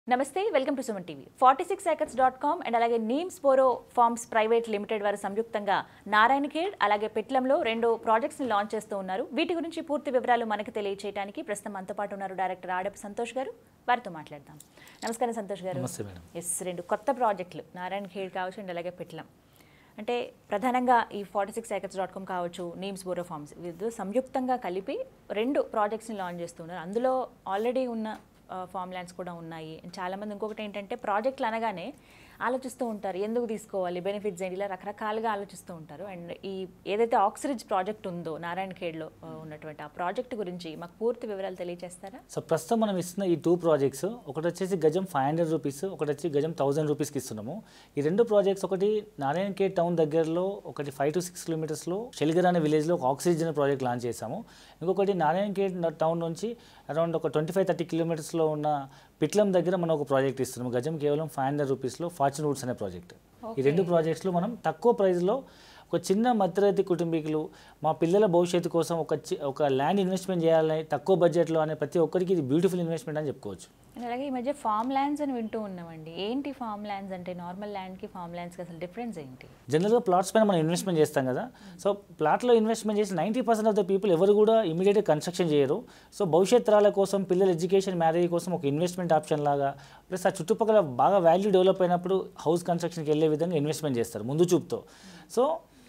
నమస్తే welcome to Suman TV forty six acres dot com and అలాగే Neems Boro farms private limited వారు సంయుక్తంగా నారాయణ ఖేడ్ అలాగే పెట్లంలో రెండు ప్రాజెక్ట్స్ని లాంచ్ చేస్తూ ఉన్నారు వీటి గురించి పూర్తి వివరాలు మనకు తెలియచేయడానికి ప్రస్తుతం మనతో పాటు ఉన్నారు డైరెక్టర్ ఆడపు సంతోష్ గారు వారితో మాట్లాడదాం నమస్కారం సంతోష్ గారు నమస్తే మేడం ఎస్ రెండు కొత్త ప్రాజెక్టులు నారాయణ ఖేడ్ కావచ్చు అండ్ అలాగే పెట్లం అంటే ప్రధానంగా ఈ forty six acres dot com కావచ్చు నీమ్స్ బోరో ఫార్మ్స్ వీళ్ళు సంయుక్తంగా కలిపి రెండు ప్రాజెక్ట్స్ని లాంచ్ చేస్తున్నారు అందులో ఆల్రెడీ ఉన్న ఫామ్ ల్యాండ్స్ కూడా ఉన్నాయి And చాలామంది ఇంకొకటి ఏంటంటే ప్రాజెక్టులు అనగానే ఆలోచిస్తూ ఉంటారు ఎందుకు తీసుకోవాలి బెనిఫిట్స్ ఏంటి ఇలా రకరకాలుగా ఆలోచిస్తూ ఉంటారు అండ్ ఈ ఏదైతే ఆక్సిరిజ్ ప్రాజెక్ట్ ఉందో నారాయణ ఖేడ్లో ఆ, ఉన్నటువంటి ఆ ప్రాజెక్ట్ గురించి మాకు పూర్తి వివరాలు తెలియజేస్తారా సో ప్రస్తుతం మనం ఇస్తున్న ఈ టూ ప్రాజెక్ట్స్ ఒకటి వచ్చేసి గజం ఫైవ్ హండ్రెడ్ రూపీస్ ఒకటి వచ్చి గజం థౌసండ్ రూపీస్కి ఇస్తున్నాము ఈ రెండు ప్రాజెక్ట్స్ ఒకటి నారాయణ కే టౌన్ దగ్గరలో ఒకటి ఫైవ్ టు సిక్స్ కిలోమీటర్స్లో షెలిగర్ అనే విలేజ్లో ఒక ఆక్సిజన్ ప్రాజెక్ట్ లాంచ్ చేశాము ఇంకొకటి నారాయణ కే టౌన్ నుంచి అరౌండ్ ఒక ట్వంటీ ఫైవ్ థర్టీ కిలోమీటర్స్లో ఉన్న పిట్లం దగ్గర మనం ఒక ప్రాజెక్ట్ ఇస్తున్నాము గజం కేవలం ఫైవ్ హండ్రెడ్ రూపీస్లో ఫార్చ్యూన్ రూట్స్ అనే ప్రాజెక్ట్ ఈ రెండు ప్రాజెక్ట్స్లో మనం తక్కువ ప్రైస్లో ఒక చిన్న మధ్యతరగతి కుటుంబీకులు మా పిల్లల భవిష్యత్తు కోసం ఒక చి- ఒక ల్యాండ్ ఇన్వెస్ట్మెంట్ చేయాలని తక్కువ బడ్జెట్లో అనే ప్రతి ఒక్కరికి ఇది బ్యూటిఫుల్ ఇన్వెస్ట్మెంట్ అని చెప్పుకోవచ్చు అండ్ అలాగే ఈ మధ్య ఫామ్ ల్యాండ్స్ అని వింటూ ఉన్నామండి ఏంటి ఫామ్ ల్యాండ్స్ అంటే నార్మల్ ల్యాండ్కి ఫామ్ ల్యాండ్స్కి అసలు డిఫరెన్స్ ఏంటి జనరల్గా ప్లాట్స్ పైన మనం ఇన్వెస్ట్మెంట్ చేస్తాం కదా సో ప్లాట్లో ఇన్వెస్ట్మెంట్ చేసి ninety percent of the people ఎవరు కూడా ఇమీడియట్గా కన్స్ట్రక్షన్ చేయరు సో భవిష్యత్ తరాల కోసం పిల్లల ఎడ్యుకేషన్ మ్యారేజ్ కోసం ఒక ఇన్వెస్ట్మెంట్ ఆప్షన్ లాగా ప్లస్ ఆ చుట్టుపక్కల బాగా వాల్యూ డెవలప్ అయినప్పుడు హౌస్ కన్స్ట్రక్షన్కి వెళ్ళే విధంగా ఇన్వెస్ట్మెంట్ చేస్తారు ముందు చూపుతో సో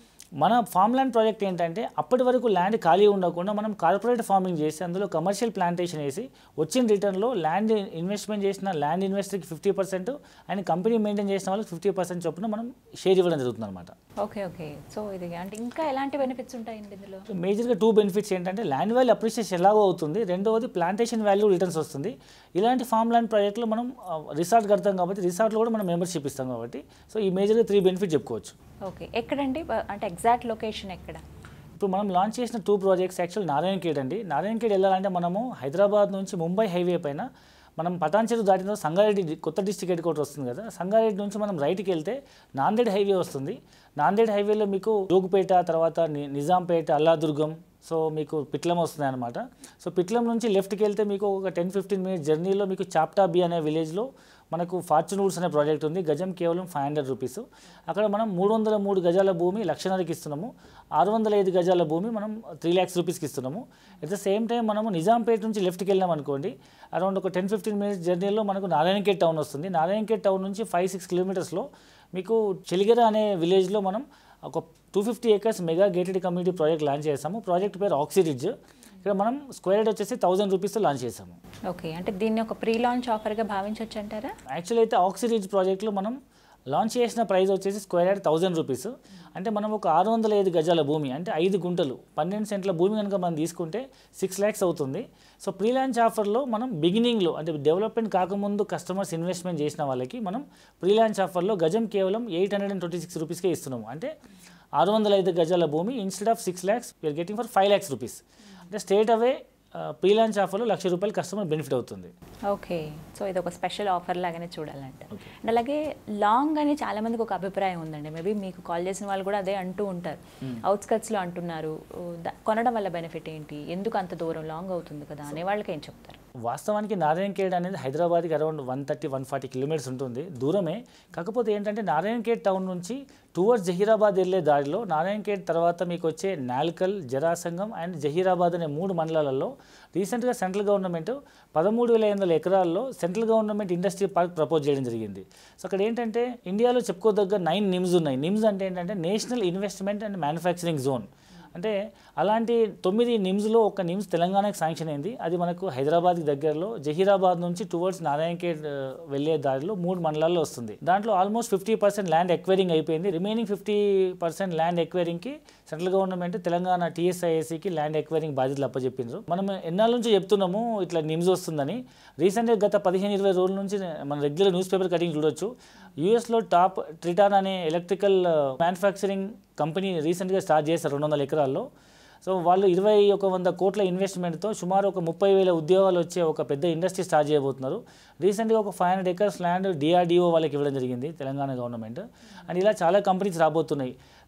మన ఫామ్ ల్యాండ్ ప్రాజెక్ట్ ఏంటంటే అప్పటి వరకు ల్యాండ్ ఖాళీ ఉండకుండా మనం కార్పొరేట్ ఫార్మింగ్ చేసి అందులో కమర్షియల్ ప్లాంటేషన్ వేసి వచ్చిన రిటర్న్లో ల్యాండ్ ఇన్వెస్ట్మెంట్ చేసిన ల్యాండ్ ఇన్వెస్టర్కి fifty percent and company maintain చేసిన వాళ్ళకి ఫిఫ్టీ పర్సెంట్ చొప్పున మనం షేర్ ఇవ్వడం జరుగుతుంది అనమాట ఓకే ఓకే సో ఇది అంటే ఇంకా ఎలాంటి బెనిఫిట్స్ ఉంటాయండి ఇందులో మేజర్గా టూ బెనిఫిట్స్ ఏంటంటే ల్యాండ్ వాల్యూ అప్రిషియేషన్ ఎలాగో అవుతుంది రెండవది ప్లాంటేషన్ వాల్యూ రిటర్న్స్ వస్తుంది ఇలాంటి ఫామ్ ల్యాండ్ ప్రాజెక్టులో మనం రిసార్ట్ కడతాం కాబట్టి రిసార్ట్లో కూడా మనం మెంబర్షిప్ ఇస్తాం కాబట్టి సో ఈ మేజర్గా త్రీ బెనిఫిట్ చెప్పుకోవచ్చు ఓకే ఎక్కడండి బ- అంటే ఎగ్జాక్ట్ లొకేషన్ ఎక్కడ ఇప్పుడు మనం లాంచ్ చేసిన two projects actual Narayan Khed అండి నారాయణ ఖేడ్ వెళ్ళాలంటే మనము హైదరాబాద్ నుంచి ముంబై హైవే పైన మనం పటాన్చెరు దాటిన తర్వాత సంగారెడ్డి డి- కొత్త డిస్టిక్ హెడ్ క్వార్టర్ వస్తుంది కదా సంగారెడ్డి నుంచి మనం రైట్కి వెళ్తే నాందేడ్ హైవే వస్తుంది నాందేడ్ హైవేలో మీకు జోగుపేట తర్వాత ని- నిజాంపేట అల్లాదుర్గం సో మీకు పిట్లం వస్తుంది అనమాట సో పిట్లం నుంచి లెఫ్ట్కి వెళ్తే మీకు ఒక టెన్ ఫిఫ్టీన్ మినిట్స్ జర్నీలో మీకు చాప్టా బి అనే విలేజ్లో మనకు ఫార్చ్యూన్ వుడ్స్ అనే ప్రాజెక్ట్ ఉంది గజం కేవలం ఫైవ్ హండ్రెడ్ రూపీస్ అక్కడ మనం మూడు వందల మూడు గజాల భూమి లక్షన్నరకి ఇస్తున్నాము ఆరు వందల ఐదు గజాల భూమి మనం త్రీ ల్యాక్స్ రూపీస్కి ఇస్తున్నాము అట్ ద సేమ్ టైం మనము నిజాంపేట నుంచి లెఫ్ట్కి వెళ్ళాం అనుకోండి అరౌండ్ ఒక టెన్ ఫిఫ్టీన్ మినిట్స్ జర్నీలో మనకు నారాయణఖేడ్ టౌన్ వస్తుంది నారాయణఖేడ్ టౌన్ నుంచి ఫైవ్ సిక్స్ కిలోమీటర్స్లో మీకు చెలిగెర అనే విలేజ్లో మనం ఒక two fifty acres mega gated community project launch చేసాము ప్రాజెక్ట్ పేరు ఆక్సిరిడ్జ్ ఇక్కడ మనం స్క్వేర్ యార్డ్ వచ్చేసి థౌసండ్ రూపీస్తో లాంచ్ చేసాము ఓకే అంటే దీన్ని ఒక ప్రీ లాంచ్ ఆఫర్గా భావించవచ్చు అంటారా యాక్చువల్ అయితే ఆక్సిరీజ్ ప్రాజెక్ట్లో మనం లాంచ్ చేసిన ప్రైస్ వచ్చేసి స్క్వేర్ యార్డ్ థౌసండ్ రూపీస్ అంటే మనం ఒక ఆరు వందల ఐదు గజాల భూమి అంటే ఐదు గుంటలు పన్నెండు సెంట్ల భూమి కనుక మనం తీసుకుంటే సిక్స్ ల్యాక్స్ అవుతుంది సో ప్రీ లాంచ్ ఆఫర్లో మనం బిగినింగ్లో అంటే డెవలప్మెంట్ కాకముందు కస్టమర్స్ ఇన్వెస్ట్మెంట్ చేసిన వాళ్ళకి మనం ప్రీ లాంచ్ ఆఫర్లో గజం కేవలం eight hundred and twenty six రూపీస్కే ఇస్తున్నాము అంటే ఆరు వందల ఐదు గజాల భూమి instead of six lakhs we're getting for five lakhs rupees అంటే స్టేట్ అవే ప్రీ లాంచ్ ఆఫర్లో లక్ష రూపాయలు కస్టమర్ బెనిఫిట్ అవుతుంది ఓకే సో ఇది ఒక స్పెషల్ ఆఫర్ లాగానే చూడాలంట అండ్ అలాగే లాంగ్ అని చాలా మందికి ఒక అభిప్రాయం ఉందండి మేబీ మీకు కాల్ చేసిన వాళ్ళు కూడా అదే అంటూ ఉంటారు అవుట్స్కట్స్లో అంటున్నారు ఓ, ద- కొనడం వల్ల బెనిఫిట్ ఏంటి ఎందుకు అంత దూరం లాంగ్ అవుతుంది కదా అనే వాళ్ళకి ఏం చెప్తారు వాస్తవానికి నారాయణ ఖేడ్ అనేది హైదరాబాద్కి around one thirty one forty kilometres ఉంటుంది దూరమే కాకపోతే ఏంటంటే నారాయణ ఖేడ్ టౌన్ నుంచి టువర్డ్స్ జహీరాబాద్ వెళ్ళే దారిలో నారాయణ ఖేడ్ తర్వాత మీకు వచ్చే నాల్కల్ జరాసంగం అండ్ జహీరాబాద్ అనే మూడు మండలాలలో రీసెంట్గా సెంట్రల్ గవర్నమెంట్ పదమూడు వేల ఐదు వందల ఎకరాల్లో central government industry park propose చేయడం జరిగింది సో అక్కడ ఏంటంటే ఇండియాలో చెప్పుకోదగ్గ నైన్ నిమ్స్ ఉన్నాయి నిమ్స్ అంటే ఏంటంటే national investment and manufacturing zone అంటే అలాంటి తొమ్మిది నిమ్స్లో ఒక నిమ్స్ తెలంగాణకి శాంక్షన్ అయింది అది మనకు హైదరాబాద్కి దగ్గరలో జహీరాబాద్ నుంచి టువర్డ్స్ నారాయణఖేడ్ ఆ, వెళ్ళే దారిలో మూడు మండలాల్లో వస్తుంది దాంట్లో almost fifty percent land acquiring అయిపోయింది రిమైనింగ్ ఫిఫ్టీ పర్సెంట్ ల్యాండ్ ఎక్వైరింగ్కి సెంట్రల్ గవర్నమెంట్ తెలంగాణ టీఎస్ఐఏసీకి ల్యాండ్ ఎక్వైరింగ్ బాధ్యతలు అప్పచెప్పిండ్రు మనం ఎన్నాళ్ళ నుంచి చెప్తున్నాము ఇట్లా నిమ్స్ వస్తుందని రీసెంట్గా గత పదిహేను ఇరవై రోజుల నుంచి మన రెగ్యులర్ న్యూస్ పేపర్ కటింగ్ చూడొచ్చు యూఎస్లో టాప్ ట్రిటాన్ అనే ఎలక్ట్రికల్ మ్యానుఫ్యాక్చరింగ్ కంపెనీ రీసెంట్గా స్టార్ట్ చేశారు రెండు వందల ఎకరాల్లో సో వాళ్ళు ఇరవై ఒక వంద కోట్ల ఇన్వెస్ట్మెంట్తో సుమారు ఒక ముప్పై వేల ఉద్యోగాలు వచ్చే ఒక పెద్ద ఇండస్ట్రీ స్టార్ట్ చేయబోతున్నారు రీసెంట్గా ఒక five hundred acres land DRDO వాళ్ళకి ఇవ్వడం జరిగింది తెలంగాణ గవర్నమెంట్ అండ్ ఇలా చాలా కంపెనీస్ రాబోతున్నాయి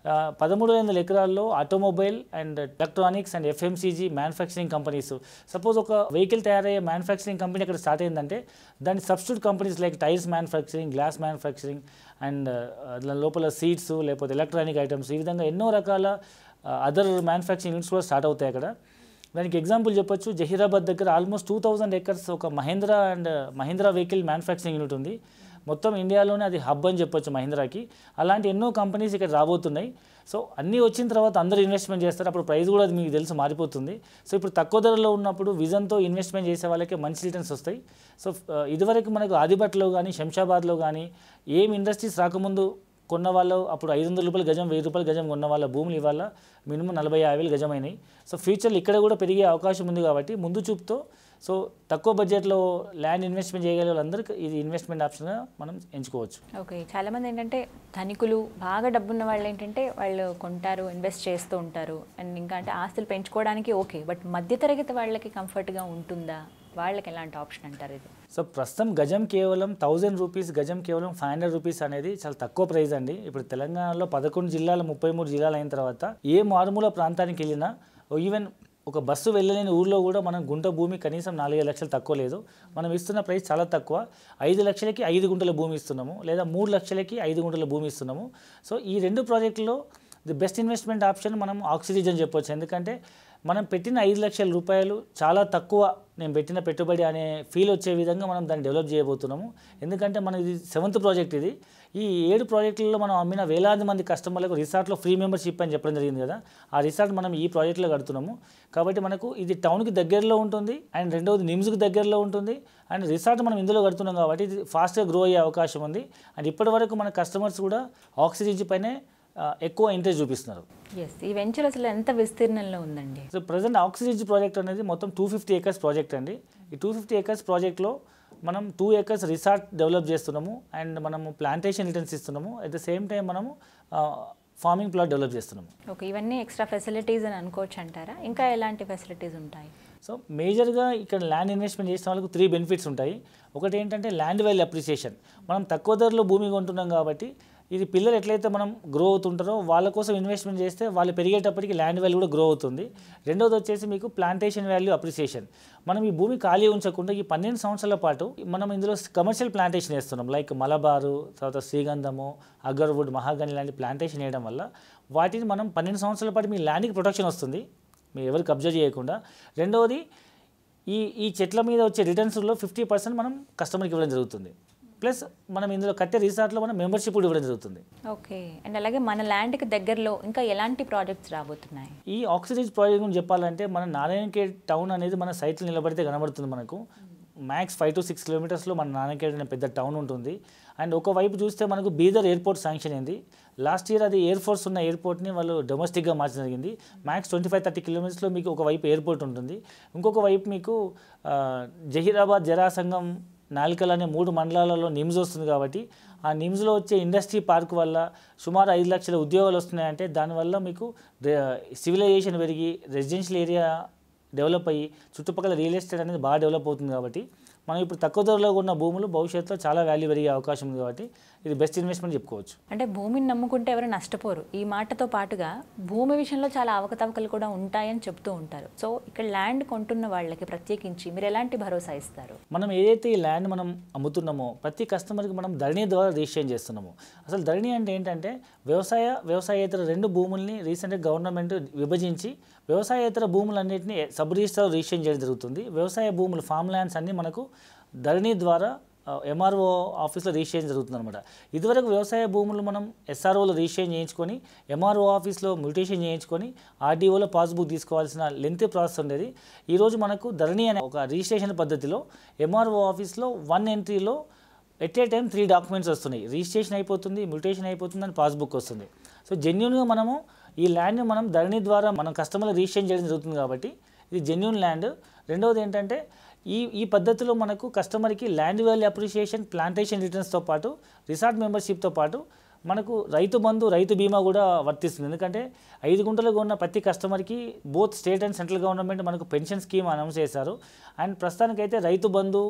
ఆ, పదమూడు వందల ఎకరాల్లో automobile and electronics and FMCG manufacturing companies suppose ఒక వెహికల్ తయారయ్యే మ్యానుఫ్యాక్చరింగ్ కంపెనీ అక్కడ స్టార్ట్ అయిందంటే దాని substitute companies like tyres manufacturing glass manufacturing and దాని లోపల సీట్స్ లేకపోతే ఎలక్ట్రానిక్ ఐటమ్స్ ఈ విధంగా ఎన్నో రకాల అదర్ మ్యానుఫ్యాక్చరింగ్ యూనిట్స్ కూడా స్టార్ట్ అవుతాయి అక్కడ దానికి ఎగ్జాంపుల్ చెప్పొచ్చు జహీరాబాద్ దగ్గర ఆల్మోస్ట్ టూ థౌజండ్ ఎకర్స్ ఒక Mahindra and Mahindra vehicle manufacturing unit ఉంది మొత్తం ఇండియాలోనే అది హబ్ అని చెప్పొచ్చు మహీంద్రాకి అలాంటి ఎన్నో కంపెనీస్ ఇక్కడ రాబోతున్నాయి సో అన్నీ వచ్చిన తర్వాత అందరూ ఇన్వెస్ట్మెంట్ చేస్తారు అప్పుడు ప్రైస్ కూడా అది మీకు తెలుసు మారిపోతుంది సో ఇప్పుడు తక్కువ ధరలో ఉన్నప్పుడు విజన్తో ఇన్వెస్ట్మెంట్ చేసే వాళ్ళకి మంచి రిటర్న్స్ వస్తాయి సో ఆ, ఇదివరకు మనకు ఆదిబట్లో కానీ శంషాబాద్లో కానీ ఏం ఇండస్ట్రీస్ రాకముందు కొన్న వాళ్ళు అప్పుడు ఐదు వందల రూపాయలు గజం వెయ్యి రూపాయలు గజం కొన్న వాళ్ళ భూములు ఇవాళ మినిమం నలభై యాభై వేలు గజం అయినాయి సో ఫ్యూచర్లో ఇక్కడ కూడా పెరిగే అవకాశం ఉంది కాబట్టి ముందు చూపుతో సో తక్కువ బడ్జెట్లో ల్యాండ్ ఇన్వెస్ట్మెంట్ చేయగలిగే వాళ్ళందరికీ ఇది ఇన్వెస్ట్మెంట్ ఆప్షన్గా మనం ఎంచుకోవచ్చు ఓకే చాలామంది ఏంటంటే ధనికులు బాగా డబ్బున్న వాళ్ళు ఏంటంటే వాళ్ళు కొంటారు ఇన్వెస్ట్ చేస్తూ ఉంటారు అండ్ ఇంకా అంటే ఆస్తులు పెంచుకోవడానికి ఓకే బట్ మధ్యతరగతి వాళ్ళకి కంఫర్ట్గా ఉంటుందా వాళ్ళకి ఎలాంటి ఆప్షన్ అంటారు ఇది సో ప్రస్తుతం గజం కేవలం థౌజండ్ రూపీస్ గజం కేవలం ఫైవ్ హండ్రెడ్ రూపీస్ అనేది చాలా తక్కువ ప్రైస్ అండి ఇప్పుడు తెలంగాణలో పదకొండు జిల్లాలు ముప్పై మూడు జిల్లాలు అయిన తర్వాత ఏ మారుమూల ప్రాంతానికి వెళ్ళినా ఈవెన్ ఒక బస్సు వెళ్ళలేని ఊర్లో కూడా మనం గుంట భూమి కనీసం నాలుగైదు లక్షలు తక్కువ లేదు మనం ఇస్తున్న ప్రైస్ చాలా తక్కువ ఐదు లక్షలకి ఐదు గుంటల భూమి ఇస్తున్నాము లేదా మూడు లక్షలకి ఐదు గుంటల భూమి ఇస్తున్నాము సో ఈ రెండు ప్రాజెక్టులో ది బెస్ట్ ఇన్వెస్ట్మెంట్ ఆప్షన్ మనం ఆక్సిజన్ చెప్పొచ్చు ఎందుకంటే మనం పెట్టిన ఐదు లక్షల రూపాయలు చాలా తక్కువ నేను పెట్టిన పెట్టుబడి అనే ఫీల్ వచ్చే విధంగా మనం దాన్ని డెవలప్ చేయబోతున్నాము ఎందుకంటే మన ఇది సెవెంత్ ప్రాజెక్ట్ ఇది ఈ ఏడు ప్రాజెక్టులలో మనం అమ్మిన వేలాది మంది కస్టమర్లకు రిసార్ట్లో ఫ్రీ మెంబర్షిప్ అని చెప్పడం జరిగింది కదా ఆ రిసార్ట్ మనం ఈ ప్రాజెక్ట్లో కడుతున్నాము కాబట్టి మనకు ఇది టౌన్కి దగ్గరలో ఉంటుంది అండ్ రెండవది నిమ్స్కి దగ్గరలో ఉంటుంది అండ్ రిసార్ట్ మనం ఇందులో కడుతున్నాం కాబట్టి ఇది ఫాస్ట్గా గ్రో అయ్యే అవకాశం ఉంది అండ్ ఇప్పటి వరకు మన కస్టమర్స్ కూడా ఆక్సిజన్ పైనే ఆ, ఎక్కువ ఇంట్రెస్ట్ చూపిస్తున్నారు ఎస్ ఈ వెంచర్ అసలు ఎంత విస్తీర్ణంలో ఉందండి సో ప్రజెంట్ ఆక్సిజన్ ప్రాజెక్ట్ అనేది మొత్తం టూ ఫిఫ్టీ ఏకర్స్ ప్రాజెక్ట్ అండి ఈ టూ ఫిఫ్టీ ఏకర్స్ ప్రాజెక్ట్లో మనం టూ ఏకర్స్ రిసార్ట్ డెవలప్ చేస్తున్నాము అండ్ మనము ప్లాంటేషన్ రిటర్న్స్ ఇస్తున్నాము అట్ ద సేమ్ టైం మనము ఫార్మింగ్ ప్లాట్ డెవలప్ చేస్తున్నాము ఓకే ఇవన్నీ ఎక్స్ట్రా ఫెసిలిటీస్ అని అనుకోవచ్చు అంటారా ఇంకా ఎలాంటి ఫెసిలిటీస్ ఉంటాయి సో మేజర్గా ఇక్కడ ల్యాండ్ ఇన్వెస్ట్మెంట్ చేసిన వాళ్ళకు త్రీ బెనిఫిట్స్ ఉంటాయి ఒకటి ఏంటంటే ల్యాండ్ వాల్యూ అప్రిసియేషన్ మనం తక్కువ ధరలో భూమి కొంటున్నాం కాబట్టి ఇది పిల్లలు ఎట్లయితే మనం గ్రో అవుతుంటారో వాళ్ళ కోసం ఇన్వెస్ట్మెంట్ చేస్తే వాళ్ళు పెరిగేటప్పటికి ల్యాండ్ వాల్యూ కూడా గ్రో అవుతుంది రెండోది వచ్చేసి మీకు ప్లాంటేషన్ వాల్యూ అప్రిసియేషన్ మనం ఈ భూమి ఖాళీ ఉంచకుండా ఈ పన్నెండు సంవత్సరాల పాటు మనం ఇందులో కమర్షియల్ ప్లాంటేషన్ వేస్తున్నాం లైక్ మలబారు తర్వాత శ్రీగంధము అగర్వుడ్ మహాగని లాంటి ప్లాంటేషన్ వేయడం వల్ల వాటిని మనం పన్నెండు సంవత్సరాల పాటు మీ ల్యాండ్కి ప్రొటెక్షన్ వస్తుంది మీరు ఎవరు కబ్జా చేయకుండా రెండవది ఈ ఈ చెట్ల మీద వచ్చే రిటర్న్స్లో ఫిఫ్టీ పర్సెంట్ మనం కస్టమర్కి ఇవ్వడం జరుగుతుంది ప్లస్ మనం ఇందులో కట్టే రిసార్ట్లో మనం మెంబర్షిప్ కూడా ఇవ్వడం జరుగుతుంది ఓకే అండ్ అలాగే మన ల్యాండ్కి దగ్గరలో ఇంకా ఎలాంటి ప్రాజెక్ట్స్ రాబోతున్నాయి ఈ ఆక్సిజన్ ప్రాజెక్ట్ గురించి చెప్పాలంటే మన నారాయణఖేడ్ టౌన్ అనేది మన సైట్లో నిలబడితే కనబడుతుంది మనకు మ్యాక్స్ ఫైవ్ టు సిక్స్ కిలోమీటర్స్లో మన నారాయణఖేడ్ అనే పెద్ద టౌన్ ఉంటుంది అండ్ ఒకవైపు చూస్తే మనకు బీదర్ ఎయిర్పోర్ట్ శాంక్షన్ అయింది లాస్ట్ ఇయర్ అది ఎయిర్ ఫోర్స్ ఉన్న ఎయిర్పోర్ట్ని వాళ్ళు డొమెస్టిక్గా మార్చడం జరిగింది మ్యాక్స్ ట్వంటీ ఫైవ్ థర్టీ కిలోమీటర్స్లో మీకు ఒకవైపు ఎయిర్పోర్ట్ ఉంటుంది ఇంకొక వైపు మీకు ఆ, జహీరాబాద్ జరాసంగం నాలికల్ అనే మూడు మండలాలలో నిమ్స్ వస్తుంది కాబట్టి ఆ నిమ్స్లో వచ్చే ఇండస్ట్రీ పార్క్ వల్ల సుమారు ఐదు లక్షల ఉద్యోగాలు వస్తున్నాయంటే దానివల్ల మీకు సివిలైజేషన్ పెరిగి రెసిడెన్షియల్ ఏరియా డెవలప్ అయ్యి చుట్టుపక్కల రియల్ ఎస్టేట్ అనేది బాగా డెవలప్ అవుతుంది కాబట్టి మనం ఇప్పుడు తక్కువ ధరలో ఉన్న భూములు భవిష్యత్తులో చాలా వాల్యూ పెరిగే అవకాశం ఉంది కాబట్టి ఇది బెస్ట్ ఇన్వెస్ట్మెంట్ చెప్పుకోవచ్చు అంటే భూమిని నమ్ముకుంటే ఎవరు నష్టపోరు ఈ మాటతో పాటుగా భూమి విషయంలో చాలా అవకతవకలు కూడా ఉంటాయని చెప్తూ ఉంటారు సో ఇక్కడ ల్యాండ్ కొంటున్న వాళ్ళకి ప్రత్యేకించి మీరు ఎలాంటి భరోసా ఇస్తారు మనం ఏదైతే ఈ ల్యాండ్ మనం అమ్ముతున్నామో ప్రతి కస్టమర్కి మనం ధరణి ద్వారా రిజిస్ట్రేషన్ చేస్తున్నాము అసలు ధరణి అంటే ఏంటంటే వ్యవసాయ వ్యవసాయేతర రెండు భూముల్ని రీసెంట్గా గవర్నమెంట్ విభజించి వ్యవసాయేతర భూములన్నింటినీ సబ్ రిజిస్టర్ రిజిస్ట్రేషన్ చేయడం జరుగుతుంది వ్యవసాయ భూములు ఫామ్ ల్యాండ్స్ అన్నీ మనకు ధరణి ద్వారా ఎంఆర్ఓ ఆఫీస్లో రిజిస్ట్రేషన్ జరుగుతుంది అనమాట ఇదివరకు వ్యవసాయ భూములు మనం ఎస్ఆర్ఓలో రిజిస్ట్రేషన్ చేయించుకొని ఎంఆర్ఓ ఆఫీస్లో మ్యూటేషన్ చేయించుకొని ఆర్డీఓలో పాస్బుక్ తీసుకోవాల్సిన లెంత్ ప్రాసెస్ ఉండేది ఈరోజు మనకు ధరణి అనే ఒక రిజిస్ట్రేషన్ పద్ధతిలో ఎంఆర్ఓ ఆఫీస్లో వన్ ఎంట్రీలో at a time three documents వస్తున్నాయి రిజిస్ట్రేషన్ అయిపోతుంది మ్యూటేషన్ అయిపోతుంది అని పాస్బుక్ వస్తుంది సో జెన్యున్గా మనము ఈ ల్యాండ్ని మనం ధరణి ద్వారా మనం కస్టమర్లు రిజిస్ట్రేషన్ చేయడం జరుగుతుంది కాబట్టి ఇది జెన్యున్ ల్యాండ్ రెండవది ఏంటంటే ఈ ఈ పద్ధతిలో మనకు కస్టమర్కి ల్యాండ్ వాల్యూ అప్రిషియేషన్ ప్లాంటేషన్ రిటర్న్స్తో పాటు రిసార్ట్ మెంబర్షిప్తో పాటు మనకు రైతు బంధు రైతు బీమా కూడా వర్తిస్తుంది ఎందుకంటే ఐదు గుంటలుగా ఉన్న ప్రతి కస్టమర్కి both state and central government మనకు పెన్షన్ స్కీమ్ అనౌన్స్ చేశారు అండ్ ప్రస్తుతానికైతే రైతు బంధు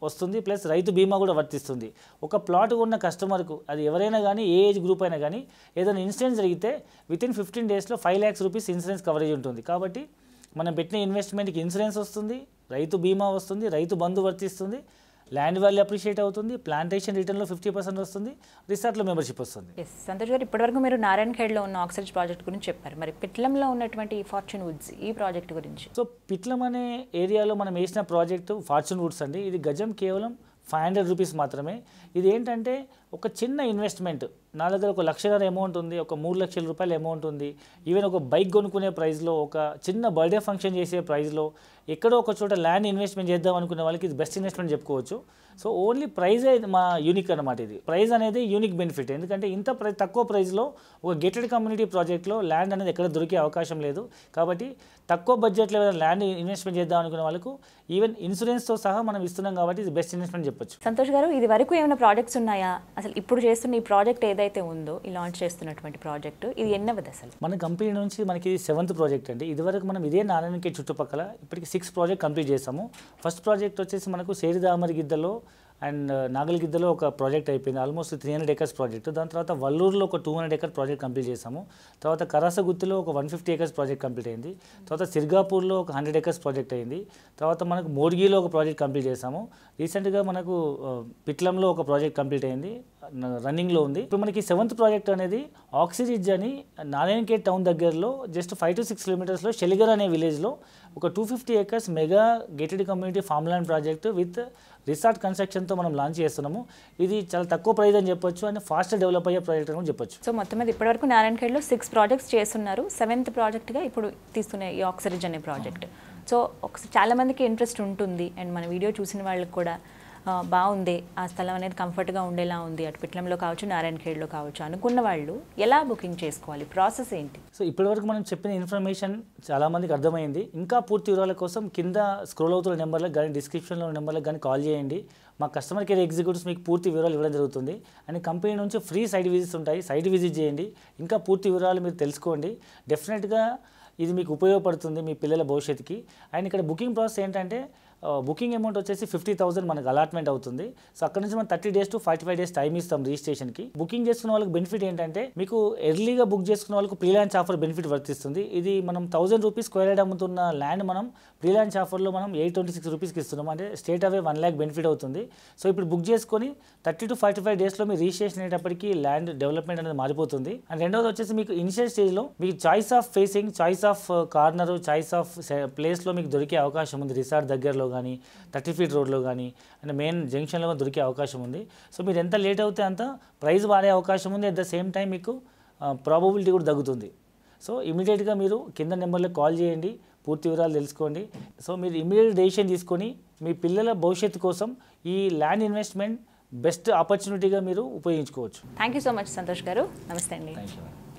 వస్తుంది ప్లస్ రైతు బీమా కూడా వర్తిస్తుంది ఒక ప్లాట్ ఉన్న కస్టమర్కు అది ఎవరైనా కానీ ఏ ఏజ్ గ్రూప్ అయినా కానీ ఏదైనా ఇన్సిడెంట్ జరిగితే విత్ ఇన్ ఫిఫ్టీన్ డేస్లో five lakhs rupees insurance coverage ఉంటుంది కాబట్టి మనం పెట్టిన ఇన్వెస్ట్మెంట్కి ఇన్సూరెన్స్ వస్తుంది రైతు బీమా వస్తుంది రైతు బంధు వర్తిస్తుంది ల్యాండ్ వాల్యూ అప్రిషియేట్ అవుతుంది ప్లాంటేషన్ రిటర్న్లో ఫిఫ్టీ పర్సెంట్ వస్తుంది రిసార్ట్లో మెంబర్షిప్ వస్తుంది ఎస్ సంతోష్ గారు ఇప్పటివరకు మీరు నారాయణ ఖేడ్లో ఉన్న ఆక్సిజన్ ప్రాజెక్ట్ గురించి చెప్పారు మరి పిట్లంలో ఉన్నటువంటి ఈ ఫార్చ్యూన్ వుడ్స్ ఈ ప్రాజెక్ట్ గురించి సో పిట్లం అనే ఏరియాలో మనం వేసిన ప్రాజెక్టు ఫార్చ్యూన్ వుడ్స్ అండి ఇది గజం కేవలం ఫైవ్ హండ్రెడ్ రూపీస్ మాత్రమే ఇది ఏంటంటే ఒక చిన్న ఇన్వెస్ట్మెంట్ నా దగ్గర ఒక లక్షన్నర అమౌంట్ ఉంది ఒక మూడు లక్షల రూపాయల అమౌంట్ ఉంది ఈవెన్ ఒక బైక్ కొనుక్కునే ప్రైస్లో ఒక చిన్న బర్త్డే ఫంక్షన్ చేసే ప్రైస్లో ఎక్కడో ఒక చోట ల్యాండ్ ఇన్వెస్ట్మెంట్ చేద్దాం అనుకునే వాళ్ళకి ఇది బెస్ట్ ఇన్వెస్ట్మెంట్ చెప్పుకోవచ్చు సో ఓన్లీ ప్రైజే మా యూనిక్ అనమాట ఇది ప్రైజ్ అనేది యూనిక్ బెనిఫిట్ ఎందుకంటే ఇంత ప్రై తక్కువ ప్రైస్లో ఒక గేటెడ్ కమ్యూనిటీ ప్రాజెక్ట్లో ల్యాండ్ అనేది ఎక్కడ దొరికే అవకాశం లేదు కాబట్టి తక్కువ బడ్జెట్లో ఏదైనా ల్యాండ్ ఇన్వెస్ట్మెంట్ చేద్దాం అనుకునే వాళ్ళకు ఈవెన్ ఇన్సూరెన్స్తో సహా మనం ఇస్తున్నాం కాబట్టి ఇది బెస్ట్ ఇన్వెస్ట్మెంట్ చెప్పొచ్చు సంతోష్ గారు ఇది వరకు ఏమైనా ప్రాజెక్ట్స్ ఉన్నాయా అసలు ఇప్పుడు చేస్తున్న ఈ ప్రాజెక్ట్ ఏదైతే ఉందో ఈ లాంచ్ చేస్తున్నటువంటి ప్రాజెక్ట్ ఇది ఎన్నవది అసలు మన కంపెనీ నుంచి మనకి సెవెంత్ ప్రాజెక్ట్ అండి ఇదివరకు మనం ఇదే నారాయణకి చుట్టుపక్కల ఇప్పటికి సిక్స్ ప్రాజెక్ట్ కంప్లీట్ చేసాము ఫస్ట్ ప్రాజెక్ట్ వచ్చేసి మనకు సేరిదామరి గిద్దలో అండ్ నాగల్గిద్దలో ఒక ప్రాజెక్ట్ అయిపోయింది almost three hundred acres project దాని తర్వాత వల్లూరులో ఒక two hundred acre project complete చేసాము తర్వాత కరాసగుత్తిలో ఒక one fifty acres project complete అయింది తర్వాత సిర్గాపూర్లో ఒక హండ్రెడ్ ఎకర్స్ ప్రాజెక్ట్ అయింది తర్వాత మనకు మోడ్గిలో ఒక ప్రాజెక్ట్ కంప్లీట్ చేసాము రీసెంట్గా మనకు ఆ, పిట్లంలో ఒక ప్రాజెక్ట్ కంప్లీట్ అయింది న- రన్నింగ్లో ఉంది ఇప్పుడు మనకి సెవెంత్ ప్రాజెక్ట్ అనేది ఆక్సిరిడ్జ్ అని నారాయణఖేడ్ టౌన్ దగ్గరలో జస్ట్ ఫైవ్ టు సిక్స్ కిలోమీటర్స్లో షెలిగర్ అనే విలేజ్లో ఒక two fifty acres mega gated community farm land project with resort కన్స్ట్రక్షన్తో మనం లాంచ్ చేస్తున్నాము ఇది చాలా తక్కువ ప్రైస్ అని చెప్పొచ్చు అండ్ ఫాస్ట్ డెవలప్ అయ్యే ప్రాజెక్ట్ అని కూడా చెప్పొచ్చు సో మొత్తం మీద ఇప్పటివరకు నారాయణ ఖేడ్లో సిక్స్ ప్రాజెక్ట్స్ చేస్తున్నారు సెవెంత్ ప్రాజెక్ట్గా ఇప్పుడు తీస్తున్న ఈ ఆక్సిజన్ అనే ప్రాజెక్ట్ సో ఒక చాలా మందికి ఇంట్రెస్ట్ ఉంటుంది అండ్ మన వీడియో చూసిన వాళ్ళకి కూడా ఆ, బాగుంది ఆ స్థలం అనేది కంఫర్ట్గా ఉండేలా ఉంది అటు పిట్లంలో కావచ్చు నారాయణ ఖేడ్లో కావచ్చు అనుకున్న వాళ్ళు ఎలా బుకింగ్ చేసుకోవాలి ప్రాసెస్ ఏంటి సో ఇప్పటివరకు మనం చెప్పిన ఇన్ఫర్మేషన్ చాలామందికి అర్థమైంది ఇంకా పూర్తి వివరాల కోసం కింద స్క్రోల్ అవుతున్న నెంబర్లకు కానీ డిస్క్రిప్షన్లో ఉన్న నెంబర్లకు కానీ కాల్ చేయండి మా కస్టమర్ కేర్ ఎగ్జిక్యూటివ్స్ మీకు పూర్తి వివరాలు ఇవ్వడం జరుగుతుంది అండ్ కంపెనీ నుంచి ఫ్రీ సైట్ విజిట్స్ ఉంటాయి సైట్ విజిట్ చేయండి ఇంకా పూర్తి వివరాలు మీరు తెలుసుకోండి డెఫినెట్గా ఇది మీకు ఉపయోగపడుతుంది మీ పిల్లల భవిష్యత్తుకి అండ్ ఇక్కడ బుకింగ్ ప్రాసెస్ ఏంటంటే బుకింగ్ అమౌంట్ వచ్చేసి ఫిఫ్టీ థౌసండ్ మనకు అలాట్మెంట్ అవుతుంది సో అక్కడ నుంచి మనం thirty days to forty five days time ఇస్తాం రిజిస్ట్రేషన్కి బుకింగ్ చేసుకున్న వాళ్ళకి బెనిఫిట్ ఏంటంటే మీకు ఎర్లీగా బుక్ చేసుకున్న వాళ్ళకు ప్రీలాంచ్ ఆఫర్ బెనిఫిట్ వర్తిస్తుంది ఇది మనం థౌసండ్ రూపీస్ స్క్వేర్ యార్డ్ అమ్ముతున్న ల్యాండ్ మనం ప్రీలాంచ్ ఆఫర్లో మనం ఎయిట్ ట్వంటీ సిక్స్ రూపీస్కి ఇస్తున్నాం అంటే straight away one lakh benefit అవుతుంది సో ఇప్పుడు బుక్ చేసుకొని థర్టీ టు ఫార్టీ ఫైవ్ డేస్లో మీ రిజిస్ట్రేషన్ అయ్యేటప్పటికి ల్యాండ్ డెవలప్మెంట్ అనేది మారిపోతుంది అండ్ రెండోది వచ్చేసి మీకు ఇనిషియల్ స్టేజ్లో మీకు choice of facing choice of corner choice of ప్లేస్లో మీకు దొరికే అవకాశం ఉంది రిసార్ట్ దగ్గరలో కానీ థర్టీ ఫీట్ రోడ్లో కానీ అండ్ మెయిన్ జంక్షన్లో కూడా దొరికే అవకాశం ఉంది సో మీరు ఎంత లేట్ అవుతే అంత ప్రైస్ వాడే అవకాశం ఉంది అట్ ద సేమ్ టైం మీకు ప్రాబబిలిటీ కూడా తగ్గుతుంది సో ఇమీడియట్గా మీరు కింద నెంబర్లో కాల్ చేయండి పూర్తి వివరాలు తెలుసుకోండి సో మీరు ఇమీడియట్ డెసిషన్ తీసుకొని మీ పిల్లల భవిష్యత్తు కోసం ఈ ల్యాండ్ ఇన్వెస్ట్మెంట్ బెస్ట్ ఆపర్చునిటీగా మీరు ఉపయోగించుకోవచ్చు thank you so much Santosh గారు నమస్తే అండి థ్యాంక్ యూ